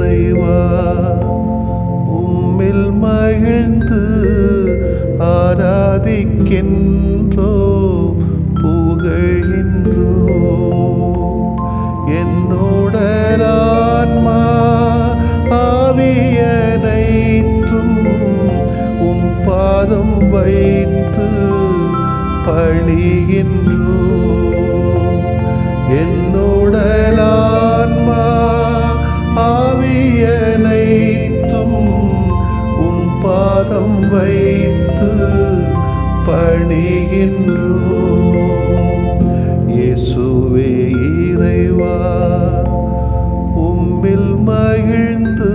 இறைவா உம்மில் மகிழ்ந்து ஆராதிக்கின்றோ புகழ்கின்றோ என்னுடலான்மா ஆவியனைத்தும் உம் பாதம் வைத்து பணிகின்றோ என்னுடலான்மா ஆவியனைத்தும் உம் பாதம் வைத்து பணிகின்றோ இயேசுவே இறைவா உம்மில் மகிழ்ந்து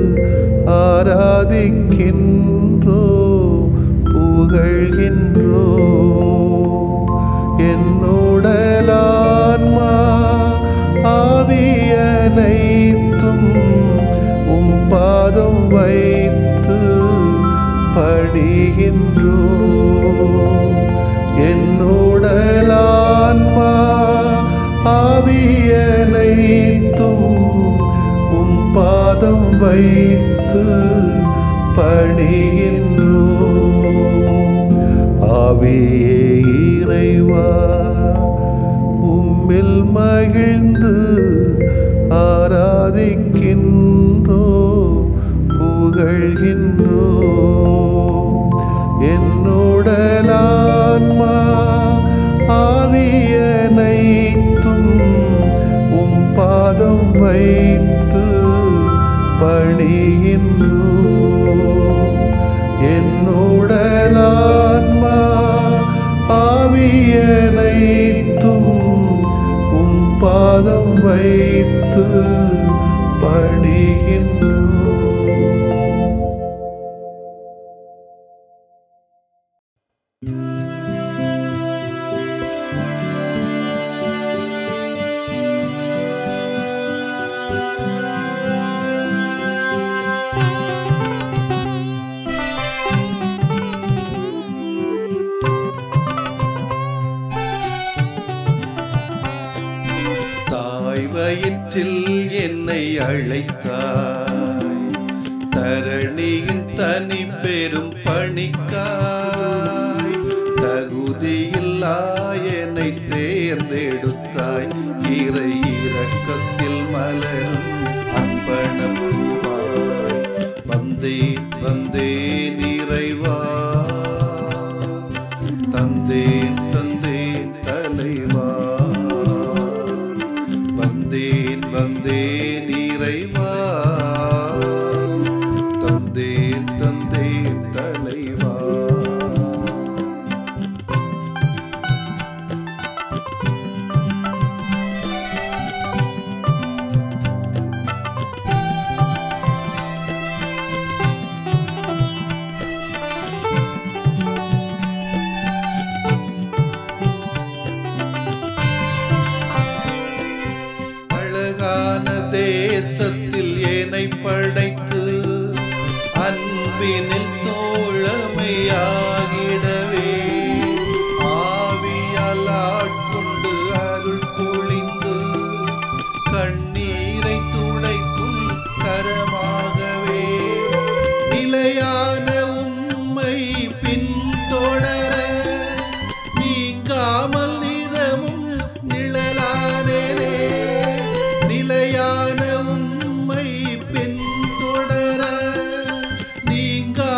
ஆராதிக்கின்றோ புகழ்கின்றோ என்னுடலான்மா ஆவியனைத்தும் உம் பாதம் வைத்து பணிகின்றோ என்னுடலான்மா ஆவியனைத்தும் உம் பாதம் வைத்து பணிகின்றோ ஆவியே இறைவா உம்மில் மகிழ்ந்து ஆராதிக்கின்றோ புகழ்கின்றோ என்னுடலான்மா ஆவியனைத்தும் உம் பாதம் வைத்து பணிகின்றோ என்னுடலான்மா ஆவியனைத்தும் உம் பாதம் வைத்து பணிகின்றோ தாய் வயிற்றில் என்னை அழைத்தாய் தரணியின் தனி பெரும் பணிக்காய் தகுதியில்லா என்னை தேர்ந்தெடுத்தாய் இறை இரக்கத்தில் மலரும் அன்பனப்பூவாய் வந்தேன் வந்தேன் இறைவா தந்தேன் தந்தேன் தலைவா வந்தேன் வந்தேன் இறைவா தந்தேன் தந்தேன் தலைவா அழகான தேசத்தில் ஏனை படைத்து அன்பினில் தோழமையாகிடவே ஆவியால் ஆட்கொண்டு அருள் பொழிந்து கண்ணீரை துடைக்கும் கரமாகவே நிலையான உம்மை பின்தொடர நீங்காமல் நிதமும் நிழலானேனே நிலையான உம்மை பின்தொடர நீங்கா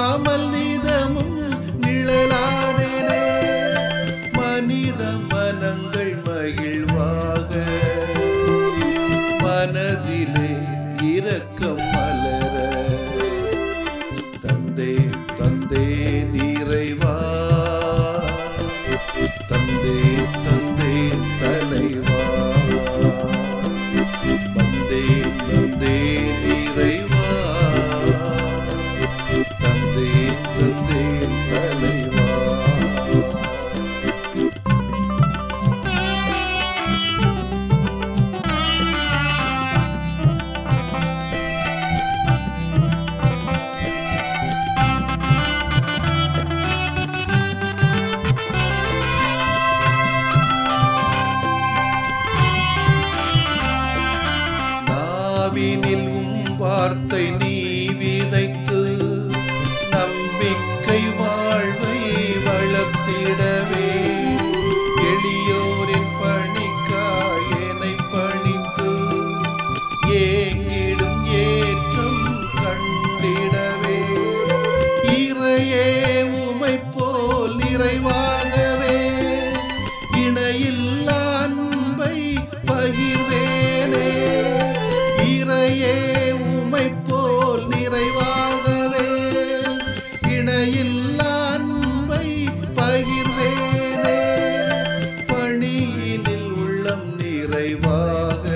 வார்த்தை நீ விதைத்து நம்பிக்கை வாழ்வை வளர்த்திடவே எளியோரின் பணிக்காய் என்னை பணித்து ஏங்கிடும் ஏற்றம் கண்டிடவே இறையே உமை போல் நிறைவாகவே இணையில்லா அன்பை பகிர்வேனே இறையே உமை போல் நிறைவாகவே இணையில்லா அன்பை பகிர்வேனே பணியினில் உள்ளம் நிறைவாக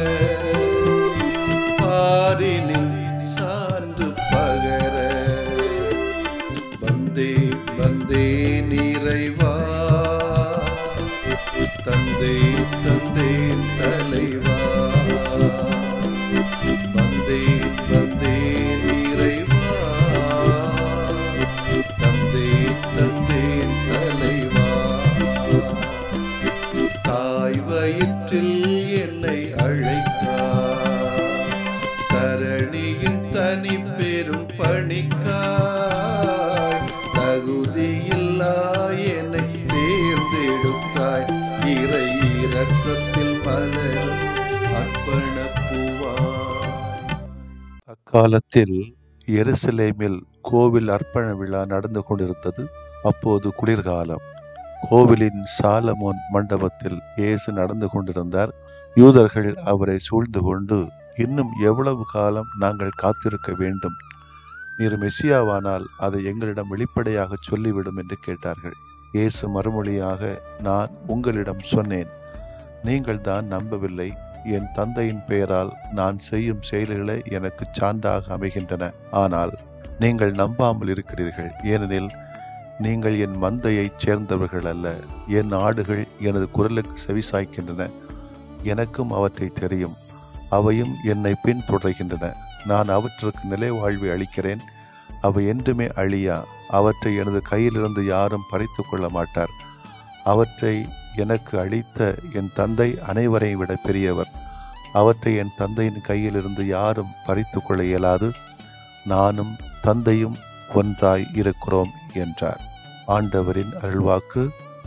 பாரினில் சான்று பகர வந்தே வந்தே நிறைவா தந்தே தந்தே தலைவா வந்தே வந்தே நிறைவா தந்தே தந்தே தலைவா தாய் வயிற்றில் என்னை அழைத்தார் தரணியின் தனி பெரும் பணிக்காய் தகுதியில்லா என்னை தேர்ந்தெடுத்தாய் இறை இரக்கத்தில் மலரும் அர்ப்பண அக்காலத்தில் எருசலேமில் கோவில் அர்ப்பண விழா நடந்து கொண்டிருந்தது அப்போது குளிர்காலம் கோவிலின் சாலமோன் மண்டபத்தில் இயேசு நடந்து கொண்டிருந்தார் யூதர்கள் அவரை சூழ்ந்து கொண்டு இன்னும் எவ்வளவு காலம் நாங்கள் காத்திருக்க வேண்டும் நீர் மெசியாவானால் அதை எங்களிடம் வெளிப்படையாக சொல்லிவிடும் என்று கேட்டார்கள் இயேசு மறுமொழியாக நான் உங்களிடம் சொன்னேன் நீங்கள் தான் நம்பவில்லை என் தந்தையின் பெயரால் நான் செய்யும் செயல்களே எனக்கு சான்றாக அமைகின்றன ஆனால் நீங்கள் நம்பாமல் இருக்கிறீர்கள் ஏனெனில் நீங்கள் என் மந்தையைச் சேர்ந்தவர்கள் அல்ல என் ஆடுகள் எனது குரலுக்கு செவிசாய்க்கின்றன எனக்கும் அவற்றை தெரியும் அவையும் என்னை பின்தொடர்கின்றன நான் அவற்றுக்கு நிலை வாழ்வை அளிக்கிறேன் அவை என்றுமே அழியா அவற்றை எனது கையிலிருந்து யாரும் பறித்து கொள்ள மாட்டார் அவற்றை எனக்கு அளித்த என் தந்தை அனைவரையும் விட பெரியவர் அவற்றை என் தந்தையின் கையிலிருந்து யாரும் பறித்து கொள்ள இயலாது நானும் தந்தையும் ஒன்றாய் இருக்கிறோம் என்றார் ஆண்டவரின் அருள்வாக்கு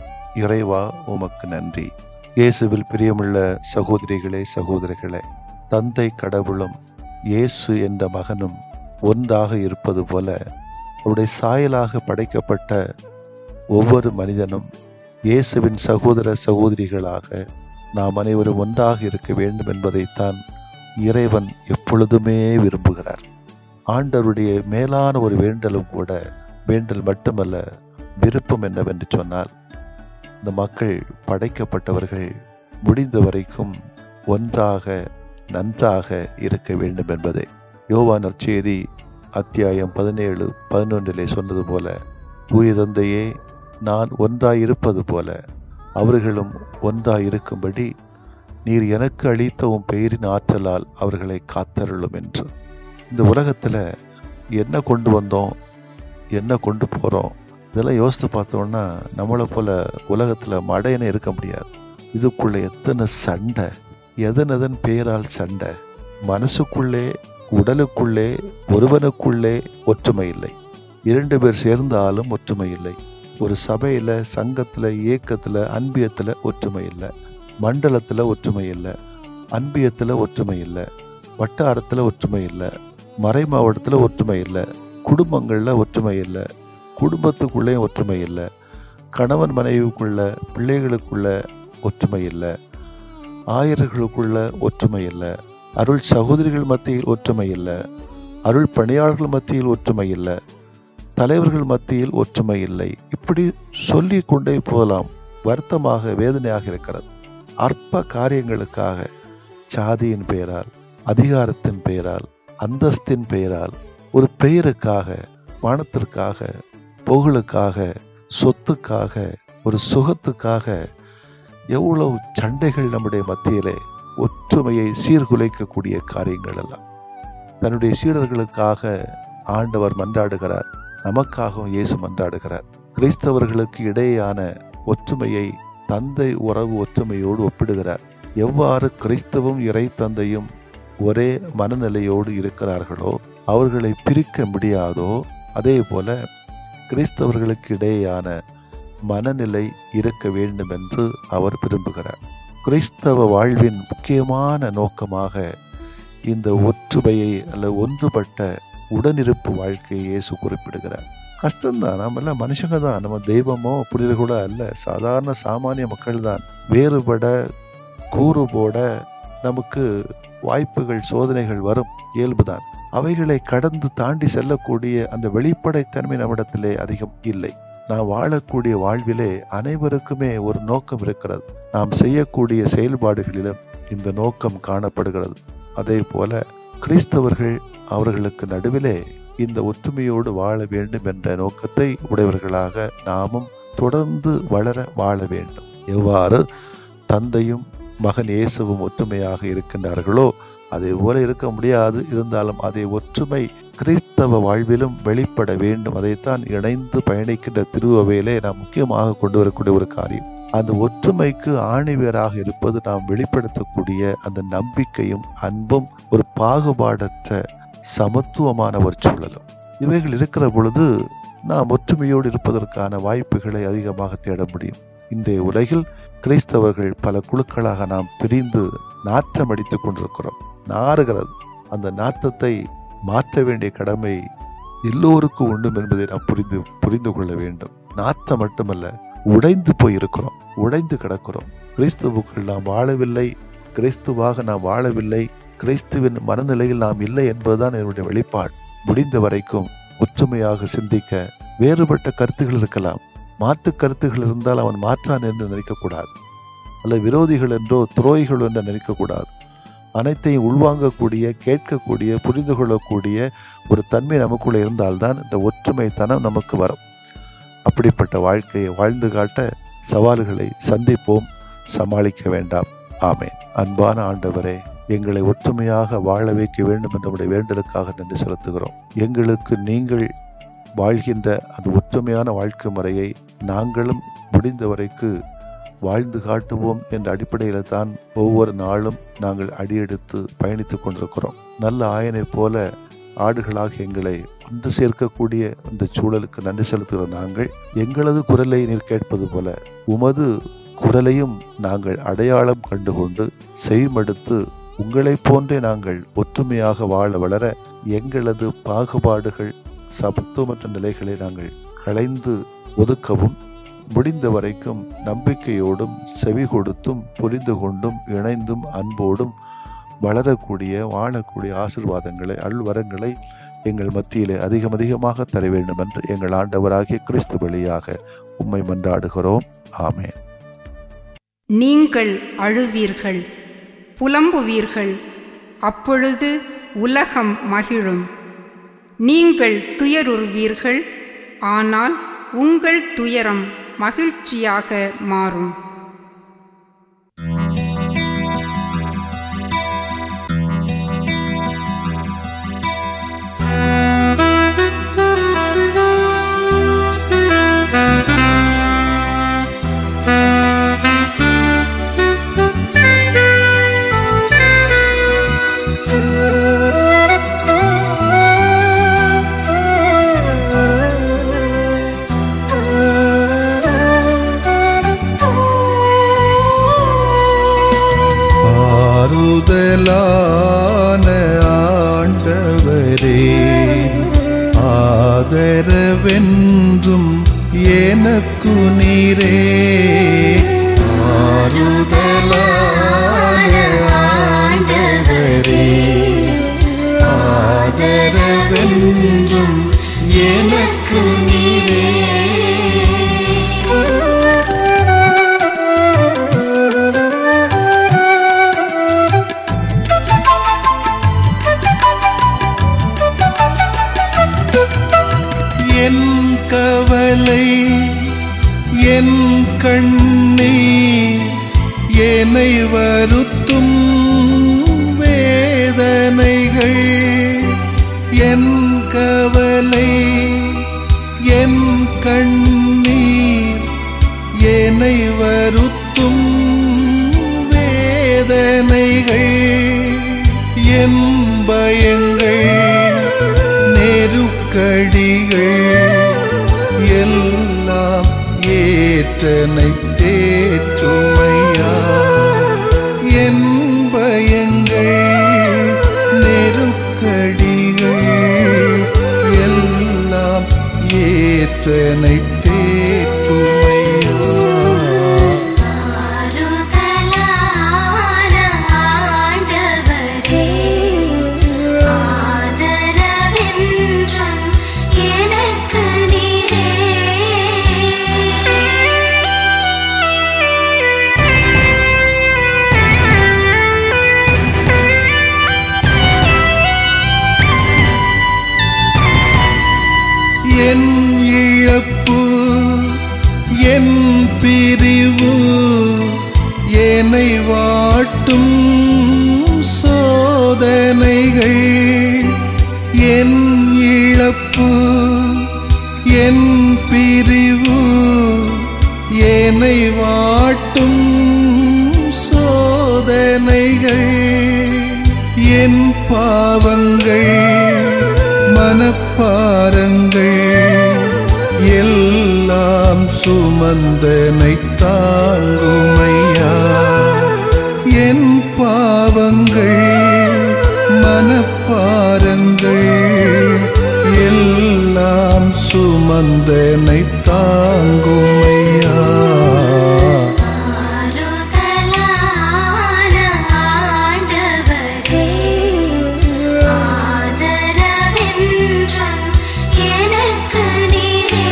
இறைவா உமக்கு நன்றி இயேசுவில் பிரியமுள்ள சகோதரிகளே சகோதரிகளே தந்தை கடவுளும் இயேசு என்ற மகனும் ஒன்றாக இருப்பது போல அவருடைய சாயலாக படைக்கப்பட்ட ஒவ்வொரு மனிதனும் இயேசுவின் சகோதர சகோதரிகளாக நாம் அனைவரும் ஒன்றாக இருக்க வேண்டும் என்பதைத்தான் இறைவன் எப்பொழுதுமே விரும்புகிறார் ஆண்டவருடைய மேலான ஒரு வேண்டலும் கூட வேண்டல் மட்டுமல்ல விருப்பம் என்னவென்று சொன்னால் இந்த மக்கள் படைக்கப்பட்டவர்கள் முடிந்த வரைக்கும் ஒன்றாக நன்றாக இருக்க வேண்டும் என்பதே யோவான் நற்செய்தி அத்தியாயம் பதினேழு பதினொன்றிலே சொன்னது போல தூய தந்தையே நான் ஒன்றாயிருப்பது போல அவர்களும் ஒன்றாயிருக்கும்படி நீர் எனக்கு அளித்த உன் பெயரின் ஆற்றலால் அவர்களை காத்தருளும் என்று இந்த உலகத்தில் என்ன கொண்டு வந்தோம் என்ன கொண்டு போகிறோம் இதெல்லாம் யோசித்து பார்த்தோம்னா நம்மளை போல உலகத்தில் மடையனே இருக்க முடியாது இதுக்குள்ள எத்தனை சண்டை எதன் எதன் பெயரால் சண்டை மனசுக்குள்ளே உடலுக்குள்ளே ஒருவனுக்குள்ளே ஒற்றுமை இல்லை இரண்டு பேர் சேர்ந்தாலும் ஒற்றுமை இல்லை ஒரு சபையில் சங்கத்தில் இயக்கத்தில் அன்பியத்தில் ஒற்றுமை இல்லை மண்டலத்தில் ஒற்றுமை இல்லை அன்பியத்தில் ஒற்றுமை இல்லை வட்டாரத்தில் ஒற்றுமை இல்லை மறை மாவட்டத்தில் ஒற்றுமை இல்லை குடும்பங்களில் ஒற்றுமை இல்லை குடும்பத்துக்குள்ளேயும் ஒற்றுமை இல்லை கணவன் மனைவிக்குள்ள பிள்ளைகளுக்குள்ள ஒற்றுமை இல்லை ஆயர்களுக்குள்ள ஒற்றுமை இல்லை அருள் சகோதரிகள் மத்தியில் ஒற்றுமை இல்லை அருள் பணியாளர்கள் மத்தியில் ஒற்றுமை இல்லை தலைவர்கள் மத்தியில் ஒற்றுமை இல்லை இப்படி சொல்லி கொண்டே போகலாம் வருத்தமாக வேதனையாக இருக்கிறது அற்ப காரியங்களுக்காக சாதியின் பெயரால் அதிகாரத்தின் பெயரால் அந்தஸ்தின் பெயரால் ஒரு பெயருக்காக பணத்திற்காக புகழுக்காக சொத்துக்காக ஒரு சுகத்துக்காக எவ்வளவு சண்டைகள் நம்முடைய மத்தியிலே ஒற்றுமையை சீர்குலைக்கக்கூடிய காரியங்கள் எல்லாம் தன்னுடைய சீடர்களுக்காக ஆண்டவர் மன்றாடுகிறார் நமக்காகவும் இயேசு மன்றாடுகிறார் கிறிஸ்தவர்களுக்கு இடையேயான ஒற்றுமையை தந்தை உறவு ஒற்றுமையோடு ஒப்பிடுகிறார் எவ்வாறு கிறிஸ்தவும் இறை தந்தையும் ஒரே மனநிலையோடு இருக்கிறார்களோ அவர்களை பிரிக்க முடியாதோ அதே போல கிறிஸ்தவர்களுக்கு இடையேயான மனநிலை இருக்க வேண்டும் என்று அவர் விரும்புகிறார் கிறிஸ்தவ வாழ்வின் முக்கியமான நோக்கமாக இந்த ஒற்றுமையை அல்ல ஒன்றுபட்ட உடனிருப்பு வாழ்க்கையை இயேசு குறிப்பிடுகிறார் கஷ்டம்தான் நம்ம எல்லாம் மனுஷங்க தான் நம்ம தெய்வமோ புனிதர் கூட அல்ல சாதாரண சாமானிய மக்கள் தான் வேறுபட கூறு போட நமக்கு வாய்ப்புகள் சோதனைகள் வரும் இயல்புதான் அவைகளை கடந்து தாண்டி செல்லக்கூடிய அந்த வெளிப்படைத்தன்மை நம்மிடத்திலே அதிகம் இல்லை நாம் வாழக்கூடிய வாழ்விலே அனைவருக்குமே ஒரு நோக்கம் இருக்கிறது நாம் செய்யக்கூடிய செயல்பாடுகளிலும் இந்த நோக்கம் காணப்படுகிறது அதே போல கிறிஸ்தவர்கள் அவர்களுக்கு நடுவிலே இந்த ஒற்றுமையோடு வாழ வேண்டும் என்ற நோக்கத்தை உடையவர்களாக நாமும் தொடர்ந்து வளர வாழ வேண்டும் எவ்வாறு தந்தையும் மகன் இயேசுவும் ஒற்றுமையாக இருக்கின்றார்களோ அதே போல இருக்க முடியாது இருந்தாலும் அதே ஒற்றுமை கிறிஸ்தவ வாழ்விலும் வெளிப்பட வேண்டும் அதைத்தான் இணைந்து பயணிக்கின்ற திருவவையிலே நாம் முக்கியமாக கொண்டு வரக்கூடிய ஒரு காரியம் அந்த ஒற்றுமைக்கு ஆணிவேராக இருப்பது நாம் வெளிப்படுத்தக்கூடிய அந்த நம்பிக்கையும் அன்பும் ஒரு பாகுபாடற்ற சமத்துவமான ஒரு சூழலும் இவைகள் இருக்கிற பொழுது நாம் ஒற்றுமையோடு இருப்பதற்கான வாய்ப்புகளை அதிகமாக தேட முடியும் இன்றைய உலகில் கிறிஸ்தவர்கள் பல குழுக்களாக நாம் பிரிந்து நாற்றம் அடித்துக் கொண்டிருக்கிறோம் நாறுகிறது அந்த நாற்றத்தை மாற்ற வேண்டிய கடமை எல்லோருக்கும் உண்டு என்பதை நாம் புரிந்து புரிந்து கொள்ள வேண்டும் நாற்றம் மட்டுமல்ல உடைந்து போய் இருக்கிறோம் உடைந்து கிடக்கிறோம் கிறிஸ்துவுக்குள் நாம் வாழவில்லை கிறிஸ்துவாக நாம் வாழவில்லை கிறிஸ்துவின் மனநிலையில் நாம் இல்லை என்பதுதான் என்னுடைய வெளிப்பாடு முடிந்த வரைக்கும் ஒற்றுமையாக சிந்திக்க வேறுபட்ட கருத்துகள் இருக்கலாம் மாற்று கருத்துகள் இருந்தால் அவன் மாற்றான் என்று நினைக்கக்கூடாது அல்ல விரோதிகள் என்றோ துரோகிகள் என்று நினைக்கக்கூடாது அனைத்தையும் உள்வாங்கக்கூடிய கேட்கக்கூடிய புரிந்து கொள்ளக்கூடிய ஒரு தன்மை நமக்குள்ள இருந்தால்தான் இந்த ஒற்றுமை தனம் நமக்கு வரும் அப்படிப்பட்ட வாழ்க்கையை வாழ்ந்து காட்ட சவால்களை சந்திப்போம் சமாளிக்க வேண்டாம் ஆமேன் அன்பான ஆண்டவரே எங்களை ஒற்றுமையாக வாழ வைக்க வேண்டும் என்ற வேண்டலுக்காக நன்றி செலுத்துகிறோம் எங்களுக்கு நீங்கள் வாழ்கின்ற அந்த ஒற்றுமையான வாழ்க்கை முறையை நாங்களும் முடிந்த வரைக்கு வாழ்ந்து காட்டுவோம் என்ற அடிப்படையில் தான் ஒவ்வொரு நாளும் நாங்கள் அடியெடுத்து பயணித்துக் கொண்டிருக்கிறோம் நல்ல ஆயனை போல ஆடுகளாக எங்களை ஒன்று சேர்க்கக்கூடிய இந்த சூழலுக்கு நன்றி செலுத்துகிற நாங்கள் எங்களது குரலை நீர் கேட்பது போல உமது குரலையும் நாங்கள் அடையாளம் கண்டுகொண்டு செய்மடுத்து உங்களைப் போன்றே நாங்கள் ஒற்றுமையாக வாழ வளர எங்களது பாகுபாடுகள் சமத்துவமற்ற நிலைகளை நாங்கள் களைந்து ஒதுக்கவும் முடிந்த வரைக்கும் நம்பிக்கையோடும் செவி கொடுத்தும் புரிந்து கொண்டும் இணைந்தும் அன்போடும் வளரக்கூடிய வாழக்கூடிய ஆசிர்வாதங்களை அல்வரங்களை எங்கள் மத்தியிலே அதிகம் அதிகமாக தர வேண்டும் என்று எங்கள் ஆண்டவராகிய கிறிஸ்து வழியாக உம்மை மன்றாடுகிறோம் ஆமேன் நீங்கள் அழுவீர்கள் புலம்புவீர்கள் அப்பொழுது உலகம் மகிழும் நீங்கள் துயருறுவீர்கள் ஆனால் உங்கள் துயரம் மகிழ்ச்சியாக மாறும் ஆறுதலான ஆண்டவரே ஆதரவென்றும் எனக்கு நீரே ஆறுதலான ஆண்டவரே ஆதரவென்றும் எனக்கு நீரே என் கவலை என் கண்ணீர் என்னை வருத்தும் வேதனைகள் என் கவலை என் கண்ணீர் என்னை வருத்தும் வேதனைகள் என் பயங்கள் சேற்றனை தேற்றுமையா ஆறுதலான ஆண்டவரே ஆதரவென்றும் எனக்கு நீரே என் இழப்பு என் பிரிவு என்னை வாட்டும் சோதனைகள் என் இழப்பு என் பிரிவு என்னை வாட்டும் சோதனைகள் என் பாவங்கள் மனப்பாரங்கள் எல்லாம் சுமந்தனை தாங்குமையா என் பாவங்கள் மனப்பாரங்கள் எல்லாம் சுமந்தனை தாங்குமையா ஆறுதலான ஆண்டவரே ஆதரவென்றும் எனக்கு நீரே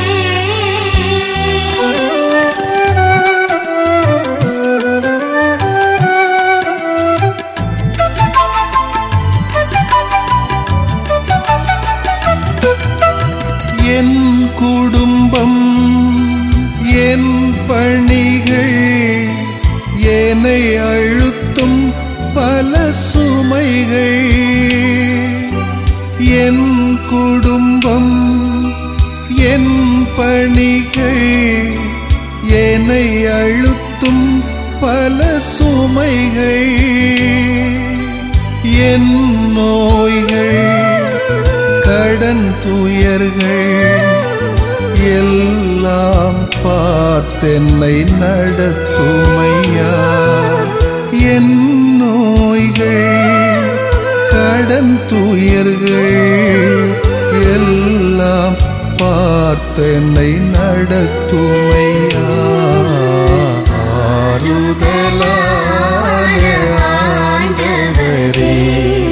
என் குடும்பம் என் பணிகள் என்னை அழுத்தும் பல சுமைகள் என் குடும்பம் என் பணிகள் என்னை அழுத்தும் பல சுமைகள் என் நோய்கள் கடன் துயர்கள் எல்லாம் பார்த்தென்னை நடத்துமையா என் நோய்கள் கடன் துயர்கள் எல்லாம் பார்த்தென்னை நடத்துமையா ஆறுதலான ஆண்டவரே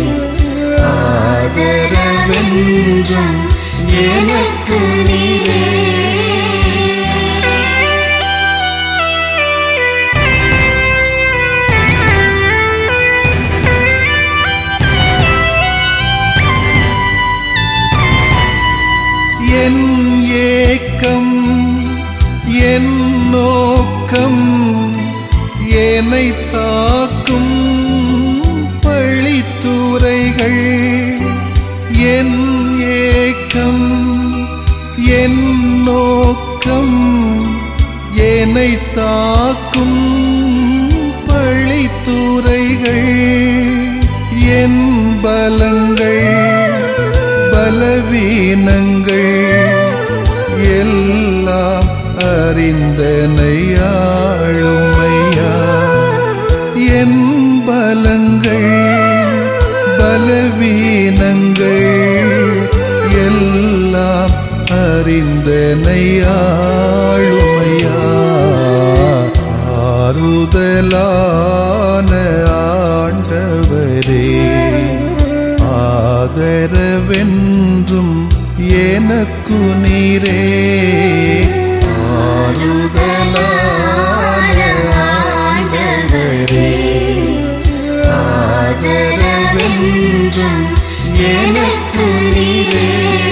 ஆதரவென்றும் எனக்கு நீரே என் ஏக்கம் என் நோக்கம் என்னை தாக்கும் பழித்துரைகள் என் ஏக்கம் என் நோக்கம் என்னை தாக்கும் பழித்துரைகள் என் பலங்கள் பலவீனங்கள் எல்லாம் அறிந்தனையாளுமையா என் பலங்கள் பலவீனங்கள் எல்லாம் அறிந்தனையாளுமையா ஆறுதலான ஆண்டவரே ஆதரவென்றும் எனக்கு நீரே ஆறுதலான ஆண்டவரே ஆதரவென்றும் எனக்கு நீரே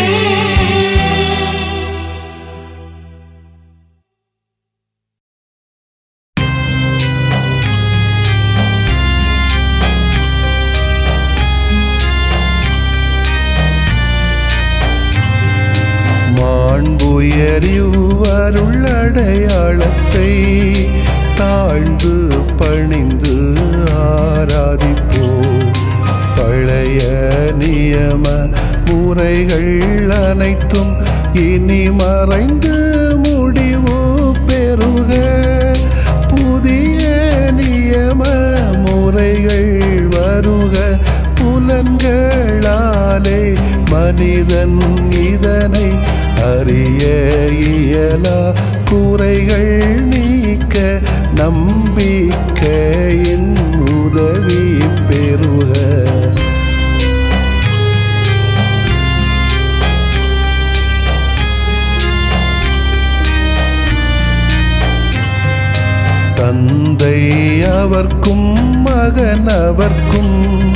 மாண்புயரிவருள் அடையாளத்தை தாழ்ந்து பணிந்து ஆராதிப்போ பழைய நியம முறைகள் அனைத்தும் இனி மறைந்து முடிவு பெறுக புதிய நியம முறைகள் வருக புலன்களாலே மனிதன் இதனை அறிய இயலா குறைகள் நீக்க நம்பிக்கையின் உதவி பெறுக தந்தை அவர்க்கும் மகன் அவர்க்கும்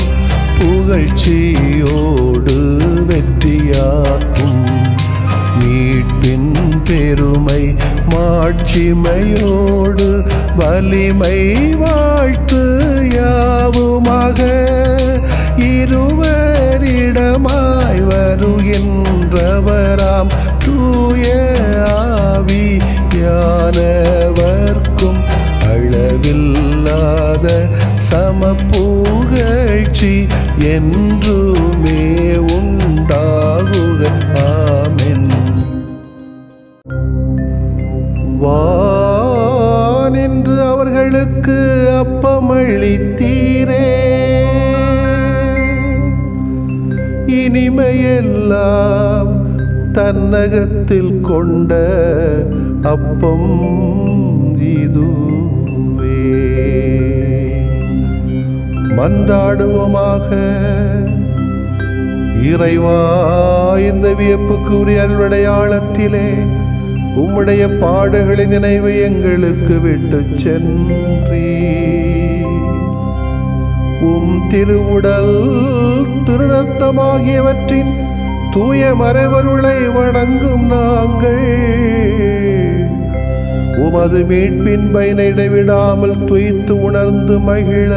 புகழ்ச்சியோடு வெற்றியாக்கும் மீட்பின் பெருமை மாட்சிமையோடு வலிமை வாழ்த்து யாவுமாக இருவரிடமாய் வருகின்றவராம் தூய ஆவி யானவர்க்கும் அளவில்லாத சமப்புகழ்ச்சி என்றுமே உண்டாகுக ஆமென் வானின்று அவர்களுக்கு அப்பமளித்தீரே இனிமையெல்லாம் தன்னகத்தில் கொண்ட அப்பம் இதுவே மன்றாடுவோமாக இறைவா இந்த வியப்புக்குரிய அல்வடையாளத்திலே உம்முடைய பாடுகளின் நினைவை எங்களுக்கு விட்டுச் சென்றீ உம் திருவுடல் திருநத்தமாகியவற்றின் தூய மறைவருளை வணங்கும் நாங்கள் உமது மீட்பின் பயனை இடைவிடாமல் துய்த்து உணர்ந்து மகிழ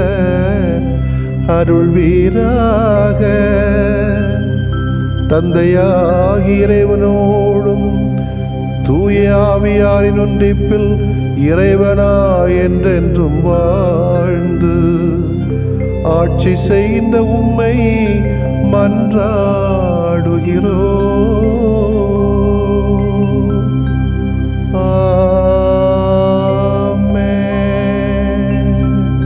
அருள்வீராக தந்தையாகி இறைவனோடும் தூய ஆவியாரின் ஒன்றிப்பில் இறைவனா என்றென்றும் வாழ்ந்து ஆட்சி செய்கின்ற உம்மை மன்றாடுகிறோ ஆமென்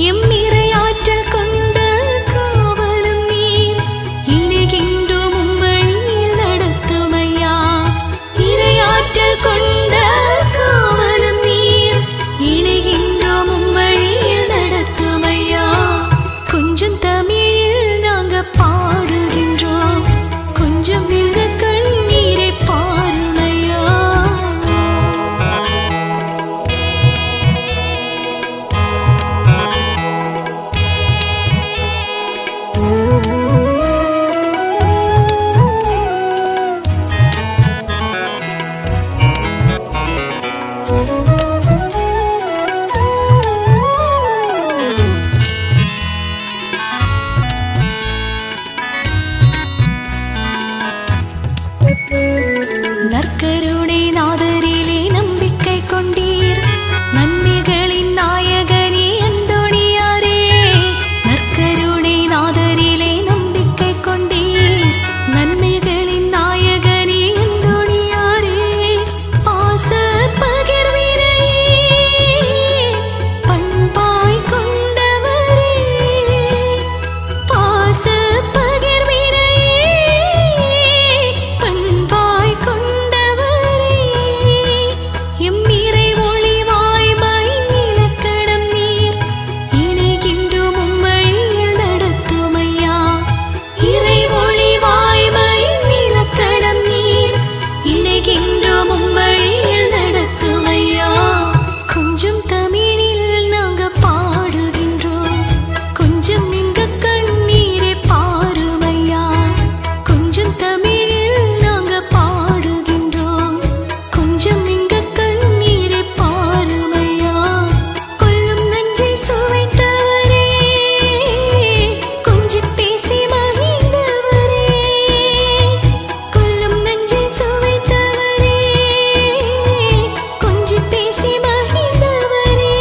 எம் இறையாற்றல் கொண்ட காவலும் நீர் இணைகின்றோம் உம்மழியில் நடத்துமையா இறையாற்றல் கொண்ட காவலும் நீர் இணைகின்றோம் உம்மழியில் நடத்துமையா கொஞ்சம் தமிழில் நாங்க பாடுகின்றோம் கொஞ்சம் எங்க கண்ணீரை பாருமையா நற்கருணை நாதரிலே நம்பிக்கை கொண்டீர் நன்மைகளின் நாயகனே அந்தோணியாரே நற்கருணை நாதரிலே நம்பிக்கை கொண்டீர் நன்மைகளின் நாயகனே அந்தோணியாரே பாச பகிர்வினையே பண்பாய் கொண்டவரே பாச பகிர்வினையே பண்பாய் கொண்டவரே எம் இறை ஒளிவாய் மயிலக்கடம் நீர் இணைகின்றோம் உம்மழியில் நடத்துமையா இறை ஒளிவாய் மயிலக்கடம் நீர் இணைகின்றோம் உம்மழியில் நடத்துமையா கொஞ்சம் தமிழில் நாங்க பாடுகின்றோம் கொஞ்சம் எங்க கண்ணீரை பாருமையா கொஞ்சம் தமிழில் நாங்க பாடுகின்றோம் கொஞ்சம் எங்க கண்ணீரை பாருமையா கொல்லும் நஞ்சை சுவைத்தவரே கொஞ்சி பேசி மகிழ்ந்தவரே கொல்லும் நஞ்சை சுவைத்தவரே கொஞ்சி பேசி மகிழ்ந்தவரே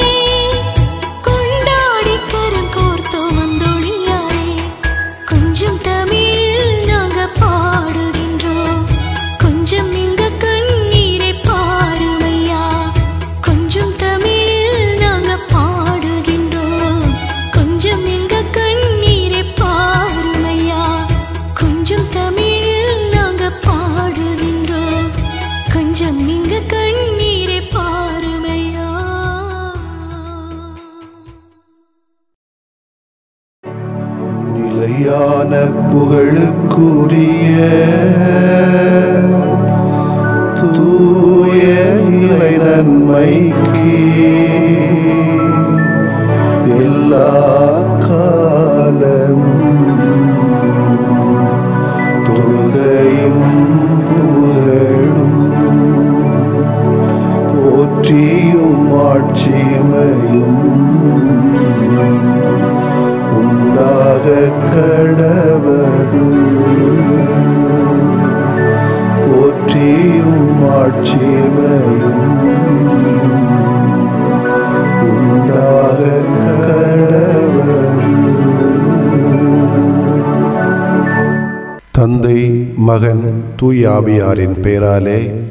கொண்டாடி கரம் கோர்த்தோம் வந்தொழியாரே கொஞ்சம் தமிழில் நாங்க பாடுகின்றோம் கொஞ்சம் எங்க கண்ணீரை பாருமையா கொஞ்சம் தமிழில் நாங்க பாடுகின்றோம் கொஞ்சம் எங்க கண்ணீரை பாருமையா கொஞ்சம் தமிழில் நாங்க பாடுகின்றோம் கொஞ்சம் எங்க கண்ணீரை பாருமையா நிலையான புகழுக்குரிய தூய இறை நன்மைக்கு எல்லா காலம் தொழுகையும் புகழும் போற்றியும் ஆட்சிமையும் உண்டாக கடவது போற்றியும் ஆட்சிமையும் உண்டாக கடவது தந்தை மகன் தூயாவியாரின் பெயராலே